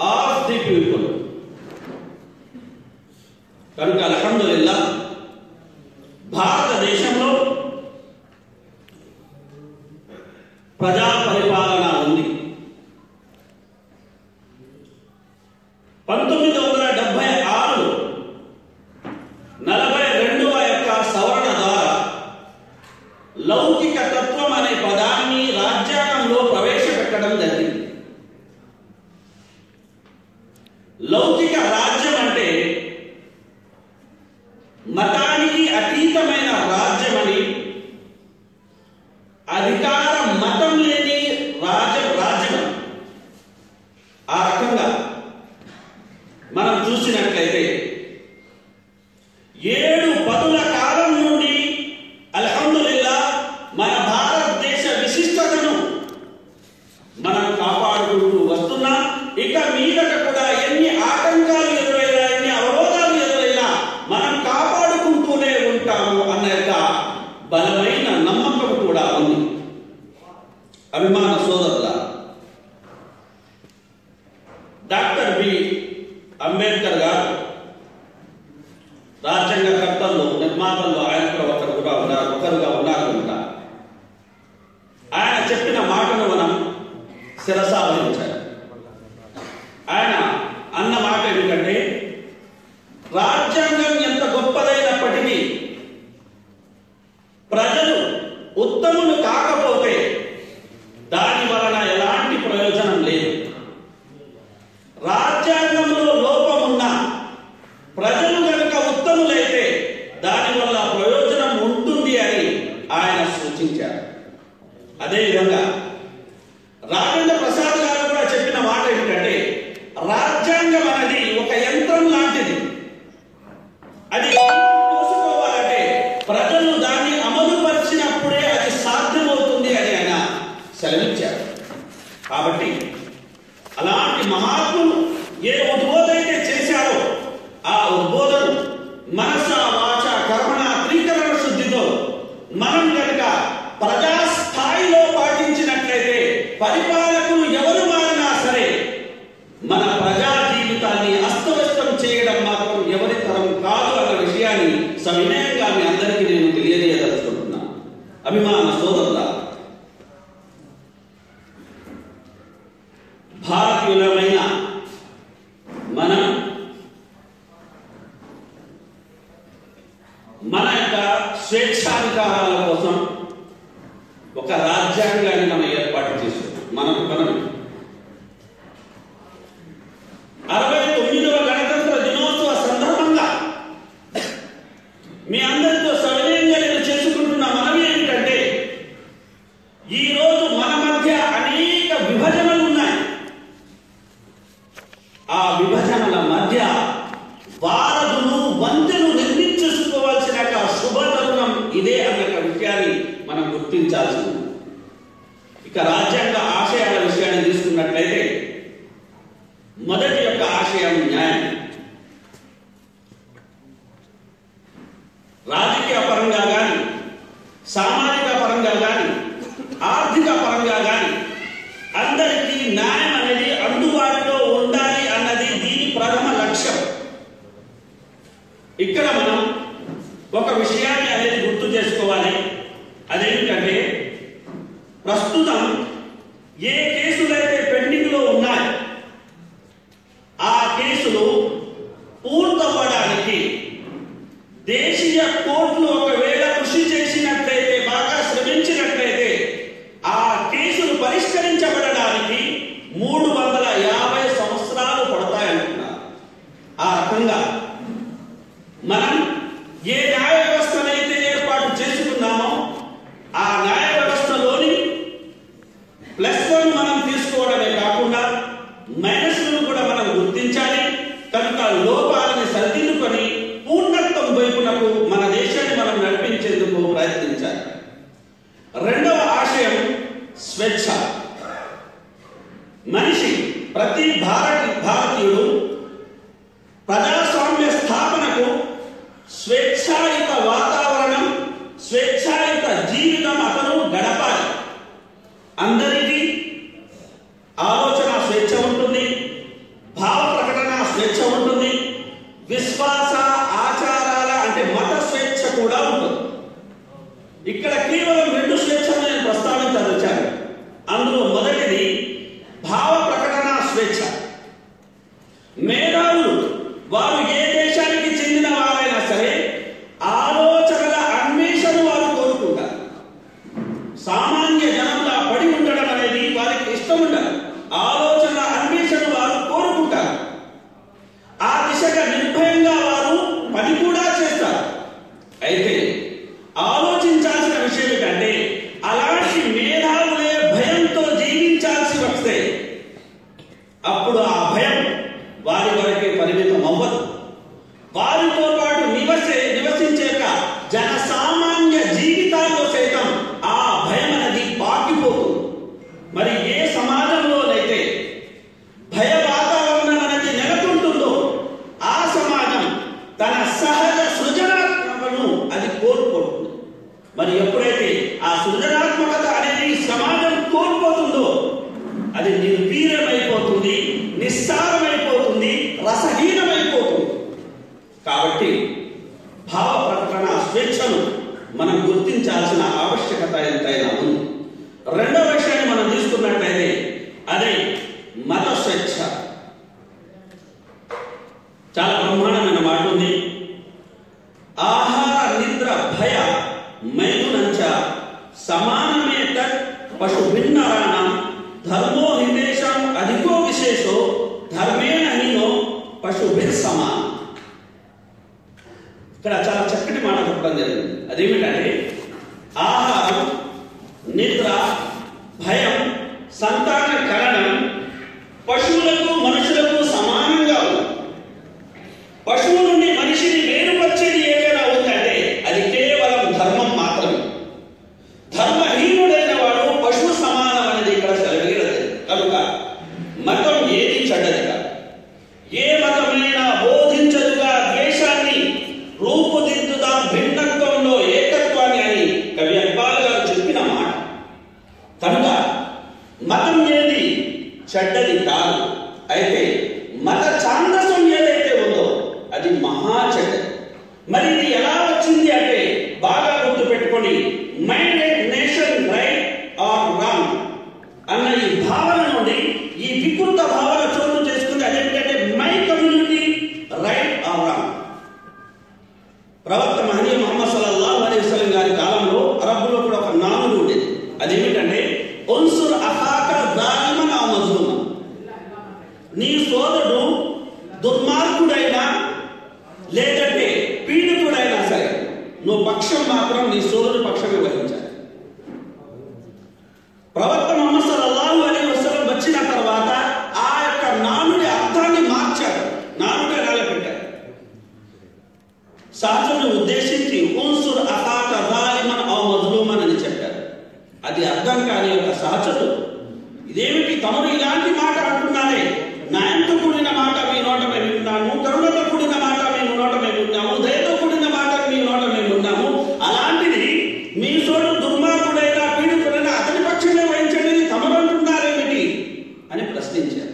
Of the people కనుక అల్హమ్దుల్లా భారతదేశంలో ప్రజా పరిపాలన ఉంది పంతొమ్మిది వందల డెబ్బై ఆరు నలభై రెండవ యొక్క సవరణ ద్వారా లౌకిక తత్వం అనే పదాన్ని రాజ్యాంగంలో ప్రవేశపెట్టడం జరిగింది లౌకిక రాజ్యం అంటే మతానికి అతీతమైన రాజ్యమని అధికార మతం లేని రాజ్యం రాజ్యం ఆ రకంగా మనం చూసినట్లయితే ఏడు పదుల కాలం నుండి అల్హమ్దుల్లా మన భారతదేశ విశిష్టతను మనం కాపాడుకుంటూ వస్తున్నా ఇక మీదట కూడా ఎన్ని ఆటంకాలు ఎదురైనా ఎన్ని అవరోధాలు ఎదురైనా మనం కాపాడుకుంటూనే ఉంటాము అన్న యొక్క బలమైన నమ్మకం కూడా ఉంది అభిమాన సోదరుల డాక్టర్ బి అంబేద్కర్ గారు రాజ్యాంగకర్తల్లో నిర్మాతల్లో ఆయన కూడా ఒకరు కూడా ఉన్నారు ఒకరుగా ఉన్నారు కనుక ఆయన చెప్పిన మాటను మనం శిరసావహించాలి ఆయన అన్న మాట ఏమిటంటే రాజ్యాంగం ఎంత గొప్పదైనప్పటికీ ప్రజలు ఉత్తములు కాకపోతే దాని వలన ఎలాంటి ప్రయోజనం లేదు రాజ్యాంగంలో లోపమున్న ప్రజలు కనుక ఉత్తములైతే దానివల్ల ప్రయోజనం ఉంటుంది అని ఆయన సూచించారు అదేవిధంగా రాజేంద్ర ప్రసాద్ గారు కూడా చెప్పిన మాట ఏమిటంటే రాజ్యాంగం అనేది ఒక యంత్రం లాంటిది అది చూసుకోవాలంటే ప్రజలు దాన్ని అమలు పరిచినప్పుడే అది సాధ్యమవుతుంది అని ఆయన సెలవిచ్చారు కాబట్టి అలాంటి మహాత్ములు ఏ ఉద్బోధైతే చేశారో ఆ ఉద్బోధన మనస వాచ కర్మణ త్రీకరణ శుద్ధితో మనం కనుక ప్రజా స్థాయిలో పాటించినట్లయితే పరిపాలకులు ఎవరు మారినా సరే మన ప్రజా జీవితాన్ని అస్తవ్యస్తం చేయడం మాత్రం ఎవరి తరం కాదు అన్న విషయాన్ని సవినయంగా మీ అందరికీ నేను తెలియజేయదలుచుకుంటున్నాను అభిమాన సోదరుల భారతీయులమైన మనం మన యొక్క స్వేచ్ఛాధికారాల కోసం ఒక రాజ్యాంగాన్ని మనం ఏర్పాటు చేసుకున్నాం మనకు మనం అరవై తొమ్మిదవ గణతంత్ర దినోత్సవ సందర్భంగా మీ అందరితో సవినయంగా నేను చేసుకుంటున్న మనవి ఏమిటంటే ఈ రోజు మన మధ్య అనేక విభజనలు ఉన్నాయి ఆ విభజనల మధ్య వారధులు వంతెను నిర్మించేసుకోవాల్సిన యొక్క శుభ తరుణం ఇదే అన్న యొక్క విషయాన్ని మనం గుర్తించాల్సి ఉంది ఇక రాజ్యాంగ ఆశయాల విషయాన్ని తీసుకున్నట్లయితే మొదటి యొక్క ఆశయం న్యాయం రాజకీయ పరంగా కానీ సామాజిక పరంగా కానీ ఆర్థిక పరంగా కానీ అందరికీ న్యాయం అనేది అందుబాటులో ఉండాలి అన్నది దీని ప్రథమ లక్ష్యం ఇక్కడ మనం ఒక విషయాన్ని అనేది గుర్తు చేసుకోవాలి అదేంటంటే ప్రస్తుతం ఏ కేసులైతే పెండింగ్ లో ఉన్నాయో ఆ కేసులు పూర్తవ్వడానికి దేశీయ కోర్టులు ఒకవేళ కృషి చేసినట్లయితే బాగా శ్రమించినట్లయితే ఆ కేసులు పరిష్కరించబడడానికి మూడు వందల యాభై సంవత్సరాలు పడతాయంటున్నారు ఆ రకంగా మనం ఏ న్యాయ వ్యవస్థనైతే ఏర్పాటు చేసుకున్నామో ఆ న్యాయ వ్యవస్థలోని ప్లస్ వన్ మనం తీసుకోవడమే కాకుండా మైనస్లను కూడా మనం గుర్తించాలి కనుక లోపాలని సరిదిద్దుకొని పూర్ణత్వం వైపునకు మన దేశాన్ని మనం నడిపించేందుకు ప్రయత్నించాలి రెండవ ఆశయం స్వేచ్ఛ మనిషి ప్రతి భారత భారతీయుడు ప్రజాస్వామ్య స్థాపనకు స్వేచ్ఛాయుత వాతావరణం స్వేచ్ఛాయుత జీవితం అతను గడపాలి అందరికీ ఆలోచన స్వేచ్ఛ ఉంటుంది విశ్వాస ఆచారాల అంటే మత స్వేచ్ఛ కూడా ఉంటుంది ఇక్కడ కేవలం రెండు స్వేచ్ఛలు నేను ప్రస్తావించదలిచాను అందులో మొదటిది భావ ప్రకటన స్వేచ్ఛ మేధావులు వారు ఏ దేశానికి చెందిన వారైనా సరే ఆలోచనల అన్వేషణ వారు కోరుకుంటారు సామాన్య జనంలా పడి ఉండడం అనేది వారికి ఇష్టం ఉండదు ఆలోచన అన్వేషణ వారు కోరుకుంటారు ఆ దిశగా నిర్భయంగా వారు పని కూడా చేస్తారు అయితే ఆలోచించాల్సిన విషయం ఏంటంటే అలాంటి మేధావులే భయంతో జీవించాల్సి వస్తే అప్పుడు ఆ భయం వారి వరకే పరిమితం అవ్వదు వారితో పాటు నివసే నివసించేక జన సామాన్య జీవితాల్లో సైతం ఆ భయం అనేది పాకిపోతుంది మరి ఏ సమాజంలోనైతే భయ వాతావరణం అనేది నెలకొంటుందో ఆ సమాజం తన సహజ సృజనాత్మకను అది కోల్పోతుంది మరి ఎప్పుడైతే ఆ సృజనాత్మకత అనేది సమాజం కోల్పోతుందో అది నిర్వీర్యమైపోతుంది నిస్సారమైపోతుంది రసహీనమైపోతుంది కాబట్టి భావ ప్రకటన స్వేచ్ఛను మనం గుర్తించాల్సిన ఆవశ్యకత ఎంతైనా ఉంది రెండవ విషయాన్ని మనం తీసుకున్నట్లయితే అదే మత స్వేచ్ఛ చాలా బ్రహ్మాండమైన మాట ఉంది ఆహార నిద్ర భయ మైథునంచ సమానమే తత్ పశు భిన్నరాణం ధర్మో హితేషం అధికో విశేషో ధర్మేణ హీనో పశుభిర్ సమానం ఇక్కడ చాలా చక్కటి మాట చెప్పడం జరిగింది అదేమిటంటే ఆహారం నిద్ర భయం సంతాన కరణం పశువులకు మనుషులకు సమానంగా ఉంది పశువు నుండి మనిషిని వేరుపరిచేది ఏదైనా ఉందంటే అది కేవలం ధర్మం మాత్రమే ధర్మహీనుడైన వాడు పశువు సమానం అనేది ఇక్కడ సెలవీరదు కనుక మతం ఏది చెడ్డది కాదు ఏ మతమైనా బోధించదుగా ద్వేషాన్ని రూపుదిద్దుదాం భిన్నత్వంలో ఏకత్వాన్ని అని కవి అక్బాల్ గారు చెప్పిన మాట కనుక మతం ఏది చెడ్డది కాదు అయితే మత ఛాందసం ఏదైతే ఉందో అది మహా చెడ్డది మరి ఇది ఎలా వచ్చింది అంటే బాగా గుర్తు పెట్టుకొని mind nation right or wrong అన్న ఈ భావన నుండి ఈ వికృత భావన చోటు చేసుకుంది అదేంటంటే my community right or wrong ప్రవక్త మహనీయ మొహమ్మద్ సల్లల్లాహు అలైహి వసల్లం గారి కాలంలో అరబ్బులో కూడా ఒక నానుడు ఉండేది అదేమిటంటే ఉన్సుర్ అహాక జాలిమన్ ఆ మజ్లూమన్ నీ సోదరుడు దుర్మార్గుడైనా లేదంటే పీడితుడైనా సరే నువ్వు పక్షం మాత్రం నీ సోదరుడు పక్షమే వహించాలి ప్రవక్త మొహమ్మద్ సల్లల్లాహు అలైహి వసల్లం వచ్చిన తర్వాత ఆ యొక్క నానుడి అర్థాన్ని మార్చాడు నానుడి ఎలా పెట్టాడు సహజను ఉద్దేశించి ఉన్సుర్ అహాక జాలిమన్ ఔ మజ్లూమన్ అని చెప్పారు అది అర్థం కాని ఒక సహజలు ఇదేమిటి తమరు ఇలాంటి మాట అంటున్నారే న్యాయంతో కూడిన మాట మీ నోట మేము విన్నాము కరుణతో కూడిన మాట మేము నోట మేము విన్నాము దయతో కూడిన మాట మీ నోట మేము విన్నాము అలాంటిది మీ సోడు దుర్మార్గుడైనా పీడితుడైనా అతని పక్షమే వహించండి తమరు అంటున్నారేమిటి అని ప్రశ్నించారు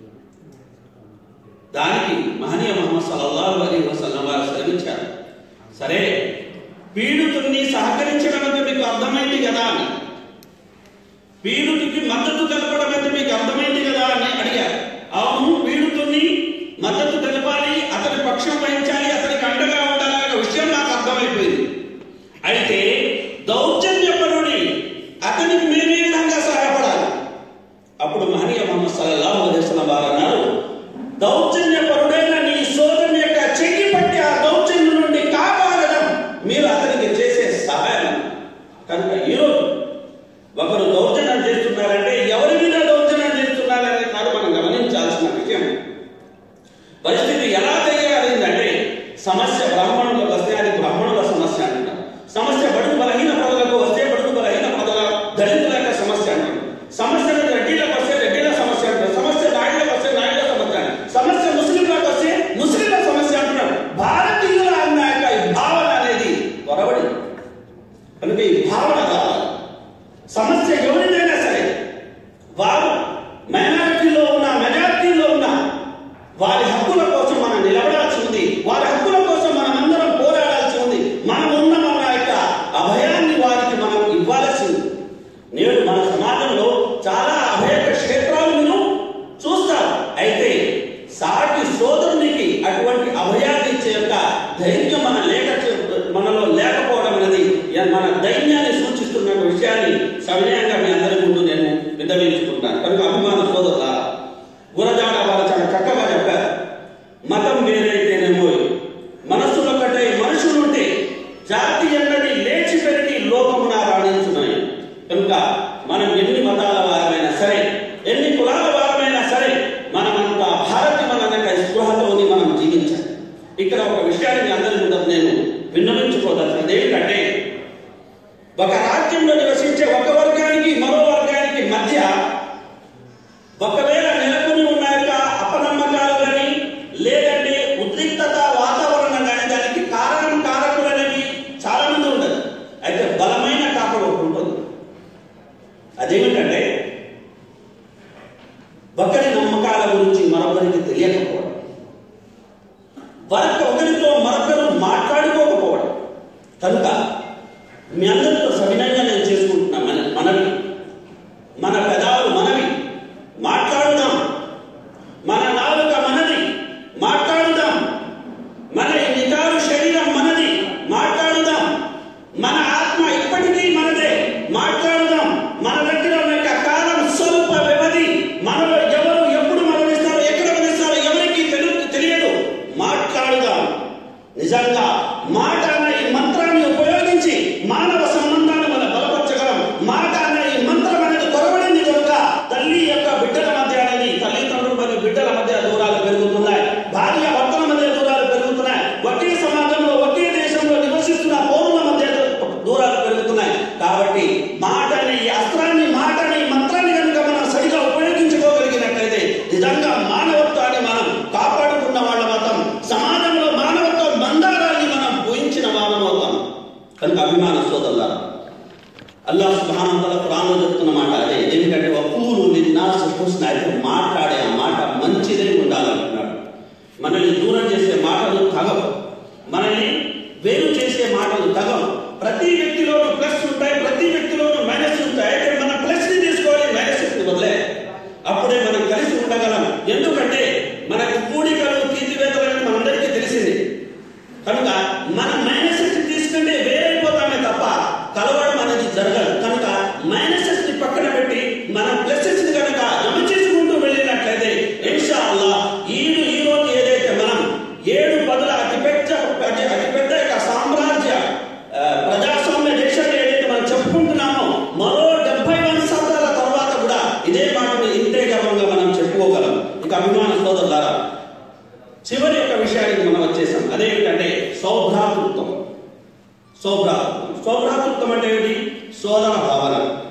దానికి మహనీయ మహమ్మద్ సల్లల్లాహు అలైహి వసల్లం వారు సెలవించారు సరే పీడితుడిని సహకరించడం అంటే మీకు అర్థమైంది కదా అని పీడితుడికి మద్దతు తెలపడం అంటే మీకు అర్థమైంది కదా అని అడిగారు అవును పీడితుడిని మద్దతు తెలపాలి అతని పక్షం వహించాలి అతనికి అండగా ఉండాలి అనే విషయం నాకు అర్థమైపోయింది అయితే దౌర్జన్యపరుడి అతనికి మేమే విధంగా సహాయపడాలి అప్పుడు మహనీయ మొహమ్మద్ సల్లల్లాహు అలైహి వసల్లం వారు అన్నారు దౌర్జన్యపరుడైన నీ సోదరుని యొక్క చెయ్యి పట్టి ఆ దౌర్జన్యం నుండి కాపాడడం మీరు అతనికి చేసే సహాయం కనుక ఈరోజు ఒకరు దౌర్జన్యం చేస్తున్నారంటే ఎవరి మీద దౌర్జన్యం చేస్తున్నారనే కాదు మనం గమనించాల్సిన విషయం పరిస్థితి ఎలా తయారైందంటే సమస్య బ్రాహ్మణులకు వస్తే అది బ్రాహ్మణుల సమస్య అంటారు సమస్య బడుగు బలహీన ప్రజలకు వస్తే బడుగు బలహీన ప్రజల దళితుల యొక్క సమస్య అంటారు సమస్య రెడ్డిలకు వస్తే రెడ్డిల సమస్య అంటారు సమస్య నాయుడులకు వస్తే నాయుడుల సమస్య అంటారు సమస్య ముస్లింలకు వస్తే ముస్లింల సమస్య అంటున్నారు భారతీయుల అన్న యొక్క ఈ భావన అనేది పొరబడి కనుక ఈ భావన కావాలి సమస్య ఎవరిదైనా సరే వారు మైనారిటీలో ఉన్న మెజారిటీలో ఉన్న వారి హక్కుల కోసం మనం నిలబడాల్సి ఉంది వారి హక్కుల సాటి సోదరునికి అటువంటి అభయాన్ని ఇచ్చే యొక్క ధైర్యం మన లేక మనలో లేకపోవడం అనేది మన ధైర్యాన్ని సూచిస్తున్న విషయాన్ని సవినయంగా మీ అందరి ముందు నేను విన్నవించుకుంటాను కనుక అభిమాన సోదరుల గురజాడ వారు చాలా చక్కగా చెప్పారు మతం వేరైతేనేమో మనస్సులో కట్టే మనుషులుంటే జాతి అన్నది లేచి పెరిగి లోకమున రాణించున్నాయి కనుక మనం ఎన్ని మతాల వారమైనా సరే ఎన్ని కులాల వారమైనా సరే మనమంతా భారతీయులనక స్పృహతోని మనం జీవించాలి ఇక్కడ ఒక విషయాన్ని మీ అందరి ముందు నేను విన్నవించుకోదలుచున్నది ఏమిటంటే ఒక రాజ్యంలో నివసించే ఒక వర్గానికి మరో వర్గానికి మధ్య ఒకవేళ నెలకొని ఉన్న యొక్క అపనమ్మకాలు కానీ లేదంటే ఉద్రిక్తత వాతావరణం కానీ దానికి కారణం కారకులు అనేవి చాలా మంది ఉండదు అయితే బలమైన కాపడు ఒకటి ఉంటుంది అదేమిటంటే ఒకరి నమ్మకాల గురించి మరొకరికి తెలియకపోవడం వరక ఒకరితో మరొకరు మాట్లాడుకోకపోవడం కనుక మీ అందరితో సవినంగా నేను చేసుకుంటున్నా మన మనవి మన పెదాలు మనవి మాట్లాడుదాం మన నాలుక మనది మాట్లాడుదాం మన ఈ నిటారు శరీరం మనది మాట్లాడుదాం మన ఆత్మ ఇప్పటికీ మనదే మాట్లాడుదాం మన దగ్గర ఉన్న యొక్క కాలం స్వల్ప వ్యవధి మనలో ఎవరు ఎప్పుడు మరణిస్తారో ఎక్కడ మరణిస్తారో ఎవరికి తెలు- తెలియదు మాట్లాడుదాం నిజంగా మాట అన్న ఈ మంత్రాన్ని ఉపయోగించి మానవ సంబంధాన్ని మనం బలపరచగలం మాట అన్న ఈ మంత్రం అనేది కొరబడింది కనుక తల్లి యొక్క బిడ్డల మధ్య అనేది తల్లిదండ్రులు మరియు బిడ్డల మధ్య దూరాలు పెరుగుతున్నాయి భార్య భర్తల మధ్య దూరాలు పెరుగుతున్నాయి ఒకే సమాజంలో ఒకే దేశంలో నివసిస్తున్న పౌరుల మధ్య దూరాలు పెరుగుతున్నాయి కాబట్టి మాట అనే ఈ అస్త్రాన్ని మాట అనే ఈ మంత్రాన్ని కనుక మనం సరిగా ఉపయోగించుకోగలిగినట్లయితే నిజంగా మానవత్వాన్ని మనం కాపాడుకున్న వాళ్ళ మతం సమాజంలో మానవత్వ బంధారాన్ని మనం పూయించిన వాళ్ళమవుతాం కనుక అభిమాన సోదరులారా అల్లాహ్ సుబ్హానహు తఆలా ఖురాన్లో చెప్తున్న మాట అదే ఎందుకంటే వకూలు లిన్నాస్ హుస్న అయితే మాట్లాడే ఆ మాట మంచిదే ఉండాలంటున్నాడు మనల్ని దూరం చేసే మాటలు తగవు మనల్ని వేరు చేసే మాటలు తగవు ప్రతి వ్యక్తిలోనూ ప్లస్ ఉంటాయి ప్రతి వ్యక్తిలోనూ మైనస్ ఉంటాయి అయితే మనం ప్లస్ ని తీసుకోవాలి మైనస్ ని వదిలే అప్పుడే మనం కలిసి ఉండగలం ఎందుకంటే మనకు కూడికలు తీర్చివేతలని మనందరికీ తెలిసింది కనుక మన మైనసెస్ తీసుకుంటే వేరైపోతామే తప్ప కలవడం అనేది జరగదు కనుక మైనసెస్ ని పక్కన పెట్టి మన ప్లసెస్ ని కనుక జమ చేసుకుంటూ వెళ్ళినట్లయితే ఇన్షా అల్లా ఈడు ఈ రోజు ఏదైతే మనం ఏడు పదుల అతిపెద్ద అతి అతిపెద్ద యొక్క సామ్రాజ్య ఆ, ప్రజాస్వామ్య దేశాన్ని ఏదైతే మనం చెప్పుకుంటున్నామో మరో డెబ్బై సంవత్సరాల తర్వాత కూడా ఇదే మాటను ఇంతే గర్వంగా మనం చెప్పుకోగలం ఇక అభిమాన సోదరులారా చివరి యొక్క విషయానికి మనం వచ్చేసాం అదేమిటంటే సౌభ్రాతృత్వం సౌభ్రాతృత్వం సౌభ్రాతృత్వం అంటే ఏంటి సోదర భావన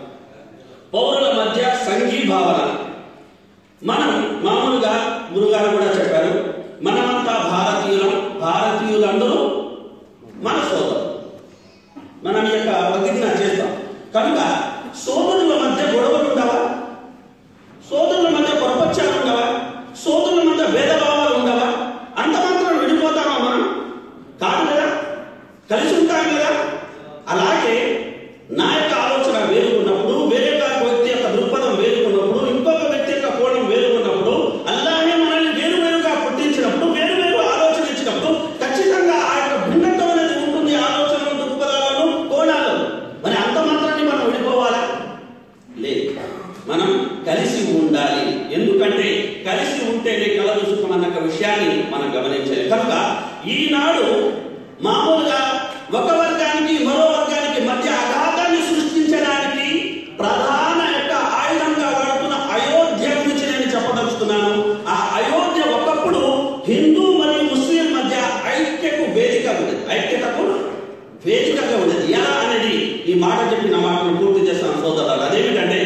పౌరుల మధ్య సంఘీ భావన మనం మామూలుగా గురుగారు కూడా చెప్పారు మనమంతా భారతీయులం భారతీయులందరూ మన సోదరు మనం ఈ యొక్క ప్రతిజ్ఞ చేస్తాం కనుక సోదరుల మధ్య గొడవలు ఉండవా సోదరుల మధ్య పొరపచ్చాలు ఉండవా సోదరుల మధ్య భేదభావాలు ఉండవా అంత మాత్రం విడిపోతామా మనం కాదు కదా కలిసి ఉంటాం కదా అలాగే నా యొక్క ఆలోచన వేరుకున్నప్పుడు వేరే యొక్క వ్యక్తి యొక్క దృక్పథం వేరుకున్నప్పుడు ఇంకొక వ్యక్తి యొక్క కోణం వేరుకున్నప్పుడు అలాగే మనల్ని వేరు వేరుగా పుట్టించినప్పుడు వేరు వేరు ఆలోచన ఇచ్చినప్పుడు ఖచ్చితంగా ఆ యొక్క భిన్నత్వం అనేది ఉంటుంది ఆలోచనలు దృక్పథాలను కోణాలను మరి అంత మాత్రాన్ని మనం విడిపోవాలా లేదు మనం కలిసి ఉండాలి ఎందుకంటే కలిసి ఉంటేనే కలదు సుఖం అన్న ఒక విషయాన్ని మనం గమనించాలి కనుక ఈనాడు మామూలుగా ఒక వర్గానికి మరో వర్గానికి మధ్య అగాధాన్ని సృష్టించడానికి ప్రధాన యొక్క ఆయుధంగా వాడుతున్న అయోధ్య గురించి నేను చెప్పదలుచుకున్నాను ఆ అయోధ్య ఒకప్పుడు హిందూ మరియు ముస్లిం మధ్య ఐక్యకు వేదిక ఉండేది ఐక్యతకు వేదికగా ఉండేది ఎలా అనేది ఈ మాట చెప్పిన మాటను పూర్తి చేస్తాను సోదరులు అదేమిటంటే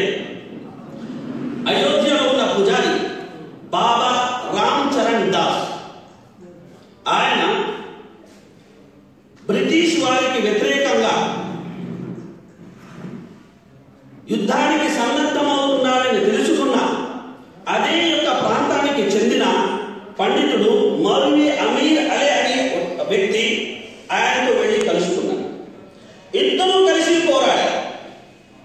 అయోధ్యలో ఉన్న పుజారి బాబా రామ్ చరణ్ దాస్ ఆయన బ్రిటిష్ వారికి వ్యతిరేకంగా యుద్ధానికి సన్నద్ధమవుతున్నారని తెలుసుకున్న అదే యొక్క ప్రాంతానికి చెందిన పండితుడు మౌలవి అమీర్ అలే అనే ఒక వ్యక్తి ఆయనతో వెళ్ళి కలుసుకున్నారు ఇద్దరూ కలిసి పోరాడారు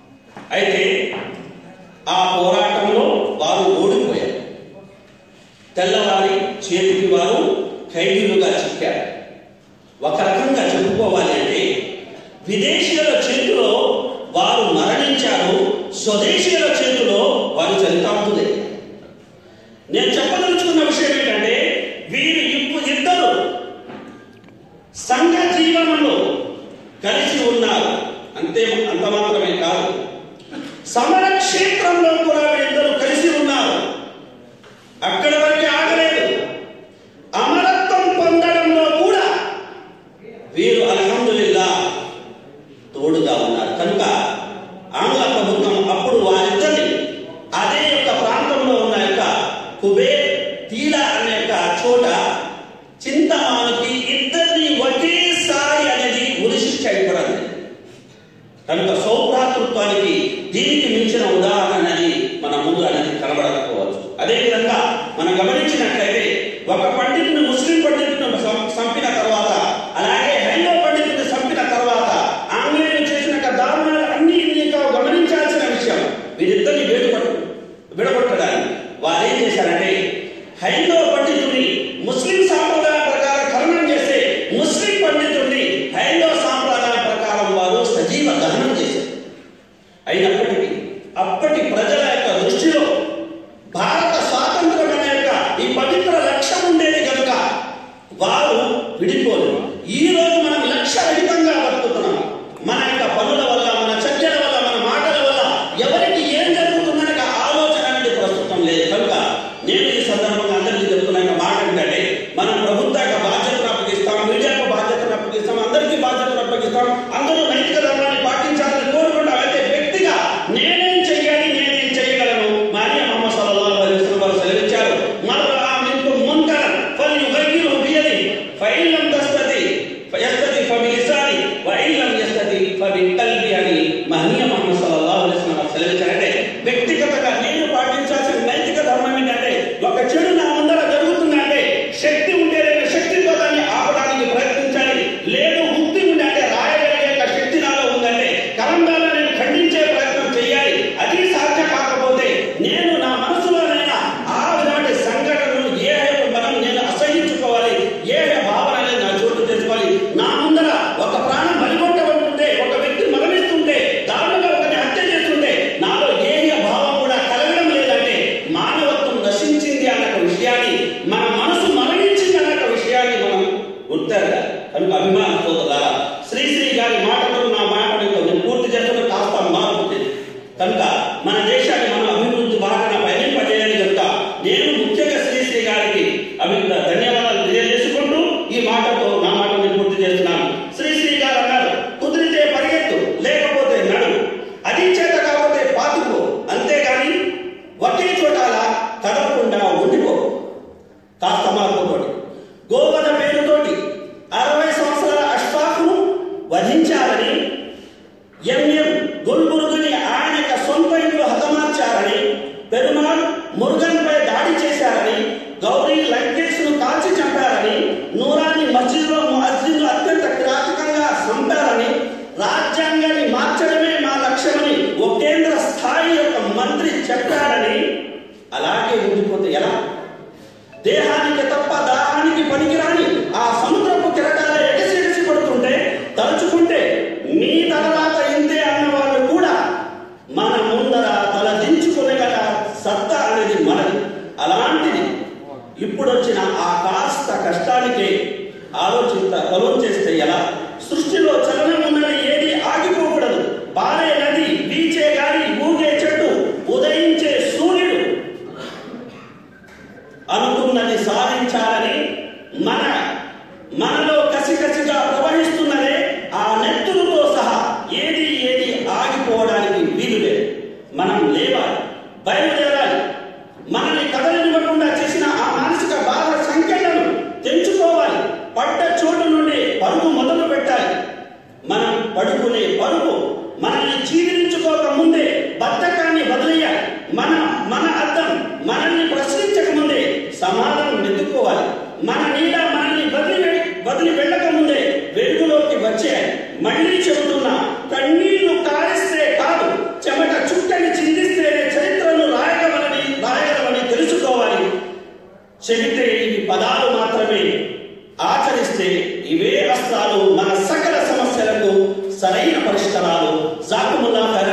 అయితే ఆ పోరాటంలో వారు ఓడిపోయారు తెల్లవారి చేతికి వారు ఖైదీలుగా చిక్కారు ఒక రకంగా చెప్పుకోవాలి అంటే విదేశీయుల చేతిలో వారు మరణించారు స్వదేశీయుల చేతిలో వారు చరితాంతులే నేను చెప్పదలుచుకున్న విషయం ఏంటంటే వీరు ఇప్పుడు ఇద్దరు సంఘ జీవనంలో కలిసి ఉన్నారు అంతే అంత మాత్రమే కాదు సమర క్షేత్రంలో కూడా వీరిద్దరు కలిసి ఉన్నారు అక్కడి వరకే ఆగలేదు అమరత్వం పొందడంలో కూడా వీరు అల్హమ్దుల్లా తోడుగా ఉన్నారు కనుక ఆంగ్ల ప్రభుత్వం అప్పుడు వారిద్దరిని అదే యొక్క ప్రాంతంలో ఉన్న యొక్క కుబేర్ తీల అనే యొక్క చోట చింతమానికి ఇద్దరిని ఒకేసారి అనేది ఉరిశిక్ష ఇవ్వడం కనుక సౌభ్రాతృత్వానికి దీనికి మించిన ఉదాహరణ అనేది మన ముందు అనేది కనబడకపోవచ్చు అదేవిధంగా మనం గమనించినట్లయితే ఒక పండితుని ముస్లిం పండితుని సం- చంపిన తర్వాత అలాగే హైందవ పండితుని చంపిన తర్వాత ఆంగ్లేయులు చేసిన యొక్క దారుణాలు అన్ని ఇంకా గమనించాల్సిన విషయం వీరిద్దరిని వేడుపట్టు విడగొట్టడానికి వారు ఏం చేశారంటే హైందవ పండితుని ముస్లిం సాంప్రదాయం ప్రకారం ఖననం చేస్తే ముస్లిం పండితుడిని హైందవ సాంప్రదాయం ప్రకారం వారు సజీవ దహనం చేశారు అయినప్పటికీ అప్పటి ప్రజల యొక్క దృష్టిలో భారత స్వాతంత్రం అనే యొక్క ఈ పవిత్ర లక్ష్యం ఉండేది కనుక వారు విడిపోలేదు ఈ రోజు మనం లక్ష్యరహితంగా బతుకుతున్నాం మన యొక్క పనుల వల్ల మన చర్యల వల్ల మన మాటల వల్ల ఎవరికి ఏం జరుగుతుందనే ఒక ఆలోచన అనేది ప్రస్తుతం లేదు కనుక నేను ఈ సందర్భంగా అందరికీ చెప్తున్న యొక్క మాట ఏంటంటే మనం ప్రభుత్వ యొక్క బాధ్యతను అప్పగిస్తాం మీడియాకు బాధ్యతను అప్పగిస్తాం అందరికీ బాధ్యతను అప్పగిస్తాం అందరూ నైతిక ధర్మాన్ని పాటించాలని కోరుకుంటాం అయితే వ్యక్తిగా నేనేం చెయ్యాలి నేనేం చేయగలను మరియ మహమ్మద్ సల్లల్లాహు అలైహి వసల్లం వారు సెలవిచ్చారు మరలా మీకు మున్కరన్ ఫల్యుగయ్యిరుహు బియదిహి ఫఇన్ లం తస్తతి ఫయస్తతి ఫబిలిసాని వఇన్ లం యస్తతి ఫబికల్బి అని మహనీయ మహమ్మద్ సల్లల్లాహు అలైహి వసల్లం వారు సెలవిచ్చారంటే వ్యక్తిగతంగా నేను పాటించాల్సిన నైతిక ధర్మం ఏంటంటే ఒక చెడు నా ముందర జరుగుతుందంటే శక్తి ఉంటే నేను శక్తితో దాన్ని ఆపడానికి ప్రయత్నించాలి లేదు ముక్తి ఉంది అంటే రాయగలిగే యొక్క శక్తి నాలో ఉందంటే కలంగాలను నేను ఖండించే ప్రయత్నం చేయాలి అది సాధ్యం కాకపోతే నేను నా మనసులోనైనా ఆ విధమైన సంఘటనలు ఏ మనం నేను అసహించుకోవాలి ఏ భావన అనేది నా చోటు తెచ్చుకోవాలి నా ముందర ఒక ప్రాణం బలిగొట్టబడుతుంటే ఒక వ్యక్తి మరణిస్తుంటే దారుణంగా ఒకరిని హత్య చేస్తుంటే నాలో ఏ భావం కూడా కలగడం లేదంటే మానవత్వం నశించింది అన్న ఒక విషయాన్ని మన మనసు మరణించింది అన్న ఒక విషయాన్ని మనం గుర్తెరగాలి కనుక అభిమాన సోదరులారా శ్రీశ్రీ గారి మాటలు నా మాటలతో నేను పూర్తి చేస్తున్న కాస్త మార్పు ఉంది. కనుక మన దేశాన్ని మనం అభివృద్ధి బాటన పయనింపజేయాలి కనుక నేను ముఖ్యంగా శ్రీశ్రీ గారికి అభి ధన్యవాదాలు తెలియజేసుకుంటూ ఈ మాటతో నా మాట నేను పూర్తి చేస్తున్నాను శ్రీశ్రీ గారు అన్నారు కుదిరితే పరిగెత్తు లేకపోతే నడు అది చేత కాకపోతే పాతుకో అంతేగాని ఒకే చోట అలా కదలకుండా ఉండిపో కాస్త మార్పుతోటి గోవధ పేరుతోటి అరవై సంవత్సరాల అష్టాఫ్ను వధించాలని ఎంఎం గుల్బుర్గుని ఆయన యొక్క సొంత ఇంట్లో హతమార్చారని పెరుమాళ్ మురుగన్పై దాడి చేశారని గౌరీ లంకేష్ ను కాల్చి చంపారని నూరాన్ని మస్జిద్లో మస్జిద్లో అత్యంత కిరాతకంగా చంపారని రాజ్యాంగాన్ని మార్చడమే మా లక్ష్యమని ఒక కేంద్ర స్థాయి యొక్క మంత్రి చెప్పాడని అలాగే ఉండిపోతే ఎలా దేహానికి తప్ప దాహానికి పనికిరాని ఆ సముద్రపు కెరటాల ఎగసి ఎగసి పడుతుంటే తలుచుకుంటే మీ తర్వాత ఇంతే అన్న వాళ్ళు కూడా మన ముందర తల దించుకునేగల సత్తా అనేది మనది అలాంటిది ఇప్పుడు వచ్చిన ఆ కాస్త కష్టానికే ఆలోచిస్తా పొలం చేస్తే ఎలా సృష్టిలో చలనం ఉన్నది ఏది ఆగిపోకూడదు పారే నది వీచే గాలి ఊగే చెట్టు ఉదయించే సూర్యుడు అనుకున్నది సాధించాలని మన మనలో కసికసిగా ప్రవహిస్తున్నదే ఆ నెత్తులతో సహా ఏది ఏది ఆగిపోవడానికి వీలు లేదు మనం లేవాలి బయలుదేరాలి మనల్ని కదలనివ్వకుండా చేసిన ఆ మానసిక బాధ సంఖ్యలను తెంచుకోవాలి పడ్డ చోటు నుండి పరుగు మొదలు పెట్టాలి మనం పడుకునే పరుగు మనల్ని చీదిరించుకోక ముందే బద్ధకాన్ని వదిలేయాలి మన మన అర్థం మనల్ని ప్రశ్నించక ముందే సమాధానం వెతుక్కోవాలి మన నీడ మనల్ని వదిలి వె- వదిలి వెళ్ళక ముందే వెలుగులోకి వచ్చేయాలి మళ్ళీ చెబుతున్నా కన్నీళ్లు కారిస్తే కాదు చెమట చుక్కని చిందిస్తేనే చరిత్రను రాయగలమని రాయగలమని తెలుసుకోవాలి చెబితే ఇవి పదాలు మాత్రమే ఆచరిస్తే ఇవే అస్త్రాలు మన సకల సమస్యలకు సరైన పరిష్కారాలు జాకుముల్లా